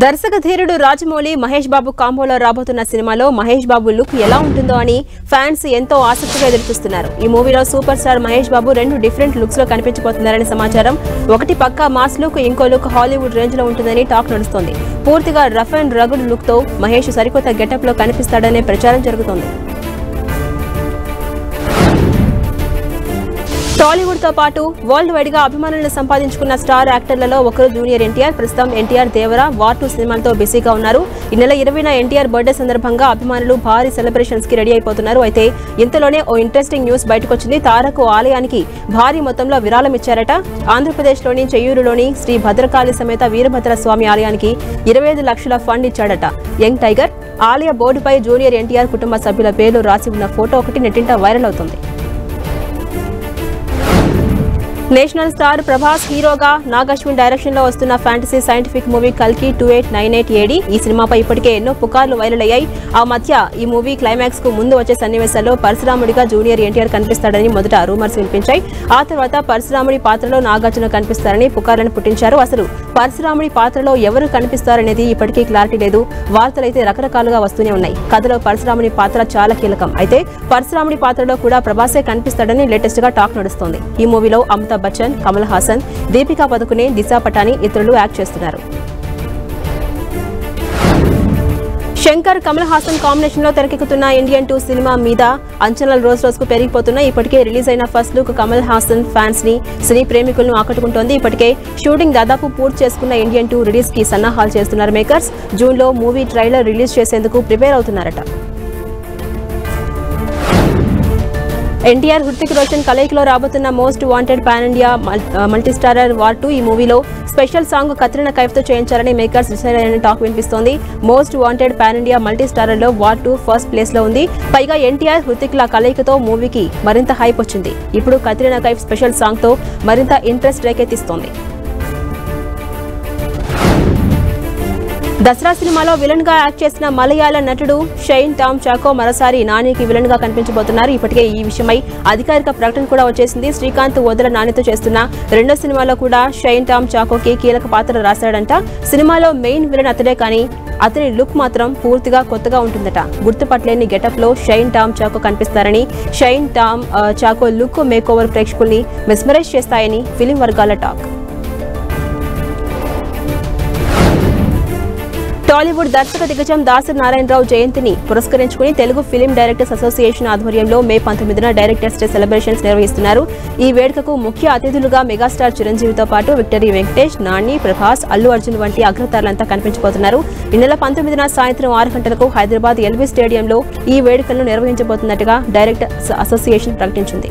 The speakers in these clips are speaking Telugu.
దర్శక ధీరుడు రాజమౌళి మహేష్ బాబు కాంబోలో రాబోతున్న సినిమాలో మహేష్ బాబు లుక్ ఎలా ఉంటుందో అని ఫ్యాన్స్ ఎంతో ఆసక్తిగా ఎదురుచూస్తున్నారు ఈ మూవీలో సూపర్ స్టార్ మహేష్ బాబు రెండు డిఫరెంట్ లుక్స్ లో కనిపించబోతున్నారని సమాచారం ఒకటి పక్కా మాస్ లుక్ ఇంకో లుక్ హాలీవుడ్ రేంజ్ లో ఉంటుందని టాక్ నడుస్తోంది పూర్తిగా రఫ్ అండ్ రగుడ్ లుక్ తో మహేష్ సరికొత్త గెటప్ లో కనిపిస్తాడనే ప్రచారం జరుగుతోంది టాలీవుడ్ తో పాటు వరల్డ్ వైడ్ గా అభిమానులను సంపాదించుకున్న స్టార్ యాక్టర్లలో ఒకరు జూనియర్ ఎన్టీఆర్ ప్రస్తుతం ఎన్టీఆర్ దేవరా వార్ టూ సినిమాలతో బిజీగా ఉన్నారు ఈ నెల ఇరవైన ఎన్టీఆర్ బర్త్డే సందర్భంగా అభిమానులు భారీ సెలబ్రేషన్స్ కి రెడీ అయిపోతున్నారు అయితే ఇంతలోనే ఓ ఇంట్రెస్టింగ్ న్యూస్ బయటకు వచ్చింది తారకు ఆలయానికి భారీ మొత్తంలో విరాళం ఇచ్చారట ఆంధ్రప్రదేశ్లోని చెయ్యూరులోని శ్రీ భద్రకాళి సమేత వీరభద్ర స్వామి ఆలయానికి ఇరవై ఐదు లక్షల ఫండ్ ఇచ్చాడట యంగ్ టైగర్ ఆలయ బోర్డుపై జూనియర్ ఎన్టీఆర్ కుటుంబ సభ్యుల పేర్లు రాసి ఉన్న ఫోటో ఒకటి నెట్టింట వైరల్ అవుతుంది నేషనల్ స్టార్ ప్రభాస్ హీరోగా నాగ్ అశ్విన్ డైరెక్షన్ లో వస్తున్న ఫ్యాంటసీ సైంటిఫిక్ మూవీ కల్కి two eight nine eight AD ఈ సినిమాపై ఇప్పటికే ఎన్నో పుకార్లు వైరల్ అయ్యాయి ఆ మధ్య ఈ మూవీ క్లైమాక్స్ కు ముందు వచ్చే సన్నివేశాల్లో పరశురాముడిగా జూనియర్ ఎన్టీఆర్ కనిపిస్తాడని మొదట రూమర్స్ వినిపించాయి ఆ తర్వాత పరశురాముడి పాత్రలో నాగార్జున కనిపిస్తారని పుకార్లను పుట్టించారు అసలు పరశురాముడి పాత్రలో ఎవరు కనిపిస్తారనేది ఇప్పటికీ క్లారిటీ లేదు వార్తలైతే రకరకాలుగా వస్తూనే ఉన్నాయి కథలో పరశురాముడి పాత్ర చాలా కీలకం అయితే పరశురాముడి పాత్రలో కూడా ప్రభాసే కనిపిస్తాడని లేటెస్ట్ గా టాక్ నడుస్తోంది ఈ మూవీలో అమితాబ్ బచ్చన్ కమల్ హాసన్ దీపికా పదుకునే దిశా పటాని ఇతరులు యాక్ట్ చేస్తున్నారు శంకర్ కమల్ హాసన్ కాంబినేషన్ లో తెరకెక్కుతున్న ఇండియన్ టూ సినిమా మీద అంచనాలు రోజు రోజుకు పెరిగిపోతున్నాయి ఇప్పటికే రిలీజ్ అయిన first look Kamal Haasan fans ని సినీ ప్రేమికులను ఆకట్టుకుంటోంది ఇప్పటికే షూటింగ్ దాదాపు పూర్తి చేసుకున్న ఇండియన్ టూ రిలీజ్ కి సన్నాహాలు చేస్తున్నారు మేకర్స్ జూన్ లో మూవీ ట్రైలర్ రిలీజ్ చేసేందుకు ప్రిపేర్ అవుతున్నారట ఎన్టీఆర్ హృతిక్ రోషన్ కలయికలో రాబోతున్న most wanted pan India multistarrer war two ఈ మూవీలో స్పెషల్ సాంగ్ కత్రినా కైఫ్ తో చేయించాలని మేకర్స్ డిసైడ్ అయిన టాక్ వినిపిస్తోంది most wanted pan India multistarrer లో వార్ టూ ఫస్ట్ ప్లేస్ లో ఉంది పైగా ఎన్టీఆర్ హృతిక్ ల కలయికతో మూవీకి మరింత హైప్ వచ్చింది ఇప్పుడు కత్రినా కైఫ్ స్పెషల్ సాంగ్ తో మరింత ఇంట్రెస్ట్ రేకెత్తిస్తోంది దసరా సినిమాలో విలన్ గా యాక్ట్ చేసిన మలయాళ నటుడు షైన్ టామ్ చాకో మరోసారి నానికి విలన్ గా కనిపించబోతున్నారు ఇప్పటికే ఈ విషయమై అధికారిక ప్రకటన కూడా వచ్చేసింది శ్రీకాంత్ వదల నానితో చేస్తున్న రెండో సినిమాలో కూడా షైన్ టామ్ చాకోకి కీలక పాత్ర రాశాడంట సినిమాలో మెయిన్ విలన్ అతడే కానీ అతని లుక్ మాత్రం పూర్తిగా కొత్తగా ఉంటుందట గుర్తుపట్టలేని గెటప్ లో షైన్ టామ్ చాకో కనిపిస్తారని షైన్ టామ్ ఆ, చాకో లుక్ మేకోవర్ ప్రేక్షకుల్ని మెస్మరైజ్ చేస్తాయని ఫిలిం వర్గాల టాక్ టాలీవుడ్ దర్శక దిగ్గజం దాసరి నారాయణరావు జయంతిని పురస్కరించుకుని తెలుగు ఫిలిం డైరెక్టర్స్ అసోసియేషన్ ఆధ్వర్యంలో మే పంతొమ్మిదిన డైరెక్టర్స్ డే సెలబ్రేషన్స్ నిర్వహిస్తున్నారు ఈ వేడుకకు ముఖ్య అతిథులుగా మెగాస్టార్ చిరంజీవితో పాటు విక్టరీ వెంకటేష్ నాని ప్రభాస్ అల్లు అర్జున్ వంటి అగ్రతారులంతా కనిపించబోతున్నారు ఈ నెల పంతొమ్మిదిన సాయంత్రం ఆరు గంటలకు హైదరాబాద్ ఎల్బీ స్టేడియంలో ఈ వేడుకలను నిర్వహించబోతున్నట్టుగా డైరెక్టర్స్ అసోసియేషన్ ప్రకటించింది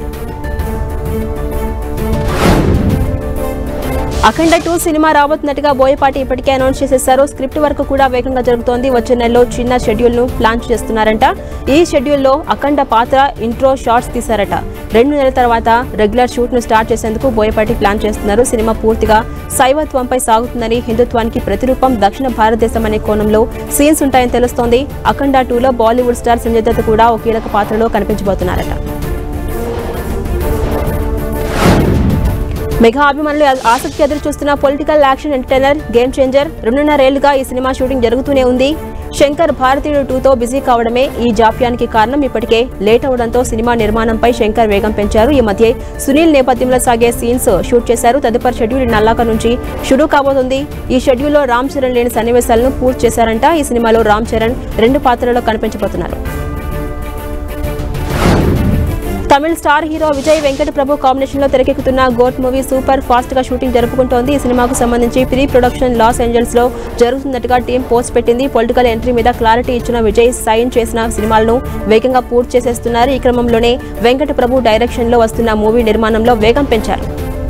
అఖండ టూ సినిమా రాబోతున్నట్టుగా బోయపాటి ఇప్పటికే అనౌన్స్ చేసేశారు స్క్రిప్ట్ వర్క్ కూడా వేగంగా జరుగుతోంది వచ్చే నెలలో చిన్న షెడ్యూల్ ను ప్లాన్ చేస్తున్నారంట ఈ షెడ్యూల్ లో అఖండ పాత్ర ఇంట్రో షార్ట్స్ తీశారట రెండు నెలల తర్వాత రెగ్యులర్ షూట్ ను స్టార్ట్ చేసేందుకు బోయపాటి ప్లాన్ చేస్తున్నారు సినిమా పూర్తిగా శైవత్వంపై సాగుతుందని హిందుత్వానికి ప్రతిరూపం దక్షిణ భారతదేశం అనే కోణంలో సీన్స్ ఉంటాయని తెలుస్తోంది అఖండ టూలో బాలీవుడ్ స్టార్ సంజయ్ దత్ కూడా ఓ కీలక పాత్రలో కనిపించబోతున్నారట మెగా అభిమానులు ఆసక్తి ఎదురు చూస్తున్న political action entertainer game changer రెండున్నరేళ్లుగా ఈ సినిమా షూటింగ్ జరుగుతూనే ఉంది శంకర్ భారతీయుడు టూతో బిజీ కావడమే ఈ జాప్యానికి కారణం ఇప్పటికే లేట్ అవడంతో సినిమా నిర్మాణంపై శంకర్ వేగం పెంచారు ఈ మధ్య సునీల్ నేపథ్యంలో సాగే సీన్స్ షూట్ చేశారు తదుపరి షెడ్యూల్ నల్లాక నుంచి షురూ కాబోతుంది ఈ షెడ్యూల్లో రామ్ చరణ్ లేని సన్నివేశాలను పూర్తి చేశారంట ఈ సినిమాలో రామ్ చరణ్ రెండు పాత్రల్లో కనిపించబోతున్నారు తమిళ star hero Vijay Venkat Prabhu combination లో తెరకెక్కుతున్న గోట్ మూవీ సూపర్ ఫాస్ట్ గా షూటింగ్ జరుపుకుంటోంది ఈ సినిమాకు సంబంధించి ప్రీ ప్రొడక్షన్ లాస్ ఏంజల్స్ లో జరుగుతున్నట్టుగా టీం పోస్ట్ పెట్టింది పొలిటికల్ ఎంట్రీ మీద క్లారిటీ ఇచ్చిన విజయ్ సైన్ చేసిన సినిమాలను వేగంగా పూర్తి చేసేస్తున్నారు ఈ క్రమంలోనే వెంకట ప్రభు డైరెక్షన్ లో వస్తున్న మూవీ నిర్మాణంలో వేగం పెంచారు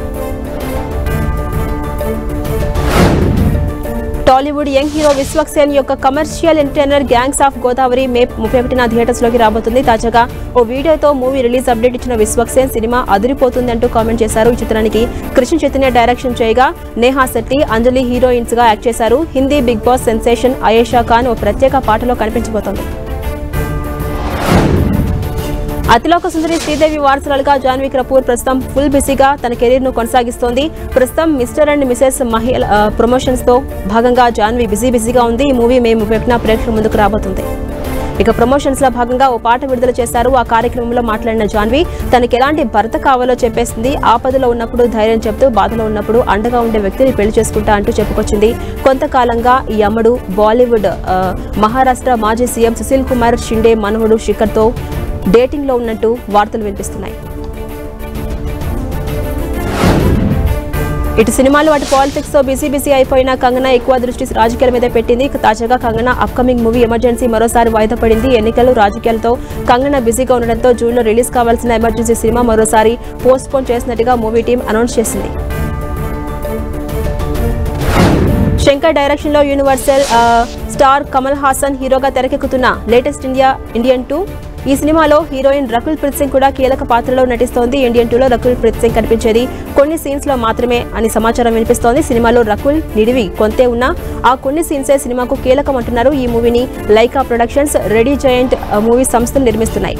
టాలీవుడ్ యంగ్ హీరో విశ్వక్సేన్ యొక్క commercial entertainer gangs of Godavari May ముప్పై ఒకటిన థియేటర్స్ లోకి రాబోతుంది తాజాగా ఓ వీడియోతో మూవీ రిలీజ్ అప్డేట్ ఇచ్చిన విశ్వక్సేన్ సినిమా అదిరిపోతుంది అంటూ కామెంట్ చేశారు ఈ చిత్రానికి కృష్ణ చైతన్య డైరెక్షన్ చేయగా నేహా శెట్టి అంజలి హీరోయిన్స్ గా యాక్ట్ చేశారు Hindi Bigg Boss sensation Ayesha Khan ఓ ప్రత్యేక పాటలో కనిపించబోతోంది అతిలోక సుందరి శ్రీదేవి వారసురాలుగా జాన్వీ కపూర్ ప్రస్తుతం ఫుల్ బిజీగా తన కెరీర్ ను కొనసాగిస్తోంది ప్రస్తుతం మిస్టర్ అండ్ మిసెస్ మహిళ ప్రమోషన్స్ తో భాగంగా జాన్వీ బిజీ బిజీగా ఉంది ఈ మూవీ మేము పెట్టిన ప్రేక్షకుల ముందుకు రాబోతుంది ఇక ప్రమోషన్స్ లో భాగంగా ఓ పాట విడుదల చేశారు ఆ కార్యక్రమంలో మాట్లాడిన జాన్వి తనకి ఎలాంటి భర్త కావాలో చెప్పేసింది ఆపదలో ఉన్నప్పుడు ధైర్యం చెప్తూ బాధలో ఉన్నప్పుడు అండగా ఉండే వ్యక్తిని పెళ్లి చేసుకుంటా అంటూ చెప్పుకొచ్చింది కొంతకాలంగా ఈ అమ్మడు బాలీవుడ్ ఆ, మహారాష్ట్ర మాజీ సీఎం సుశీల్ కుమార్ షిండే మనవడు శిఖర్తో డేటింగ్ లో ఉన్నట్టు వార్తలు వినిపిస్తున్నాయి ఇటు సినిమాలు అటు పాలిటిక్స్ తో బిజీ బిజీ అయిపోయిన కంగనా ఎక్కువ దృష్టి రాజకీయాల మీద పెట్టింది ఇక తాజాగా కంగనా అప్కమింగ్ మూవీ ఎమర్జెన్సీ మరోసారి వాయిదా పడింది ఎన్నికలు రాజకీయాలతో కంగనా బిజీగా ఉండడంతో జూన్ లో రిలీజ్ కావాల్సిన ఎమర్జెన్సీ సినిమా మరోసారి పోస్ట్ పోన్ చేసినట్టుగా మూవీ టీం అనౌన్స్ చేసింది శంకర్ డైరెక్షన్ లో యూనివర్సల్ ఆ, స్టార్ కమల్ హాసన్ హీరోగా తెరకెక్కుతున్న లేటెస్ట్ ఇండియా ఇండియన్ టూ ఈ సినిమాలో హీరోయిన్ రకుల్ ప్రీత్ సింగ్ కూడా కీలక పాత్రలో నటిస్తోంది ఇండియన్ టూలో రకుల్ ప్రీత్ సింగ్ కనిపించేది కొన్ని సీన్స్ లో మాత్రమే అని సమాచారం వినిపిస్తోంది సినిమాలో రకుల్ నిడివి కొంతే ఉన్నా ఆ కొన్ని సీన్సే సినిమాకు కీలకం అంటున్నారు ఈ మూవీని Lyca productions red giant movie సంస్థలు నిర్మిస్తున్నాయి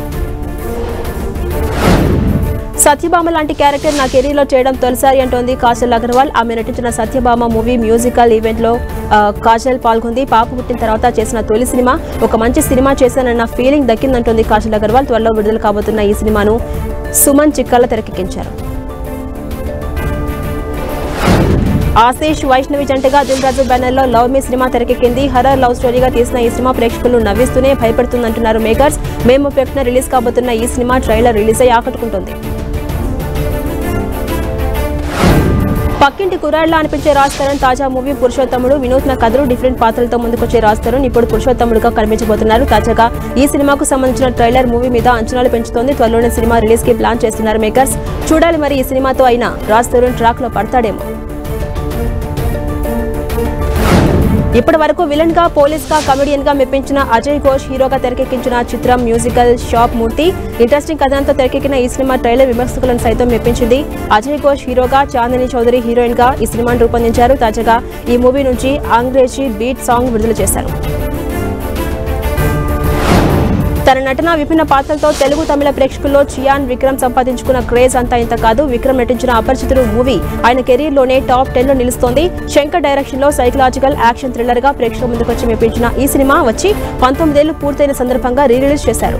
సత్యభామ లాంటి క్యారెక్టర్ నా కెరీర్లో చేయడం తొలిసారి అంటోంది కాజల్ అగర్వాల్ ఆమె నటించిన సత్యభామ మూవీ మ్యూజికల్ ఈవెంట్లో ఆ, కాజల్ పాల్గొంది పాప పుట్టిన తర్వాత చేసిన తొలి సినిమా ఒక మంచి సినిమా చేశానన్న ఫీలింగ్ దక్కిందంటోంది కాజల్ అగర్వాల్ త్వరలో విడుదల కాబోతున్న ఈ సినిమాను సుమన్ చిక్కల తెరకెక్కించారు ఆశీష్ వైష్ణవి జంటగా దిల్ రాజు బ్యానర్ లో లవ్ మీ సినిమా తెరకెక్కింది హర్రర్ లవ్ స్టోరీగా తీసిన ఈ సినిమా ప్రేక్షకులను నవ్విస్తూనే భయపెడుతుందంటున్నారు మేకర్స్ మేము పెట్టిన రిలీజ్ కాబోతున్న ఈ సినిమా ట్రైలర్ రిలీజ్ అయ్యి ఆకట్టుకుంటుంది పక్కింటి కుర్రాళ్ళ అనిపించే రాజ్ తరుణ్ తాజా మూవీ పురుషోత్తముడు వినూత్న కథలు డిఫరెంట్ పాత్రలతో ముందుకొచ్చే రాజ్ తరుణ్ ఇప్పుడు పురుషోత్తముడుగా కనిపించబోతున్నారు తాజాగా ఈ సినిమాకు సంబంధించిన ట్రైలర్ మూవీ మీద అంచనాలు పెంచుతోంది త్వరలోనే సినిమా రిలీజ్ కి ప్లాన్ చేస్తున్నారు మేకర్స్ చూడాలి మరి ఈ సినిమాతో అయినా రాజ్ తరుణ్ ట్రాక్ లో పడతాడేమో ఇప్పటి వరకు విలన్ గా పోలీస్ గా కమెడియన్ గా మెప్పించిన అజయ్ ఘోష్ హీరోగా తెరకెక్కించిన చిత్రం మ్యూజికల్ షాప్ మూర్తి ఇంట్రెస్టింగ్ కథనంతో తెరకెక్కిన ఈ సినిమా ట్రైలర్ విమర్శకులను సైతం మెప్పించింది అజయ్ ఘోష్ హీరోగా చాందిని చౌదరి హీరోయిన్ గా ఈ సినిమాను రూపొందించారు తాజాగా ఈ మూవీ నుంచి అంగ్రేజీ బీట్ సాంగ్ విడుదల చేశారు తన నటన విభిన్న పాత్రలతో తెలుగు తమిళ ప్రేక్షకుల్లో చియాన్ విక్రమ్ సంపాదించుకున్న క్రేజ్ అంతా ఇంత కాదు విక్రమ్ నటించిన అపరిచితుడు మూవీ ఆయన కెరీర్ లోనే టాప్ టెన్ లో నిలుస్తోంది శంకర్ డైరెక్షన్ లో సైకలాజికల్ యాక్షన్ థ్రిల్లర్ గా ప్రేక్షకుల ముందుకొచ్చి మెప్పించిన ఈ సినిమా వచ్చి పంతొమ్మిదేళ్లు పూర్తయిన సందర్భంగా రీ రిలీజ్ చేశారు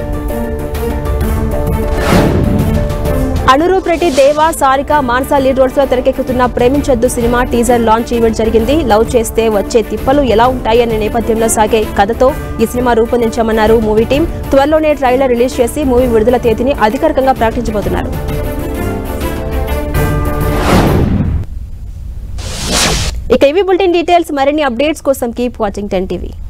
అనురూప్ రెడ్డి దేవా సారిక మానస లీడ్ రోల్స్ లో తెరకెక్కుతున్న ప్రేమించొద్దు సినిమా టీజర్ లాంచ్ ఈవెంట్ జరిగింది లవ్ చేస్తే వచ్చే తిప్పలు ఎలా ఉంటాయి అనే నేపథ్యంలో సాగే కథతో ఈ సినిమా రూపొందించామన్నారు మూవీ టీం త్వరలోనే ట్రైలర్ రిలీజ్ చేసి మూవీ విడుదల తేదీని అధికారికంగా ప్రకటించబోతున్నారు ఇక ఇవి బులెటిన్ డీటెయిల్స్ మరిన్ని అప్డేట్స్ కోసం కీప్ వాచింగ్ టెన్ టీవీ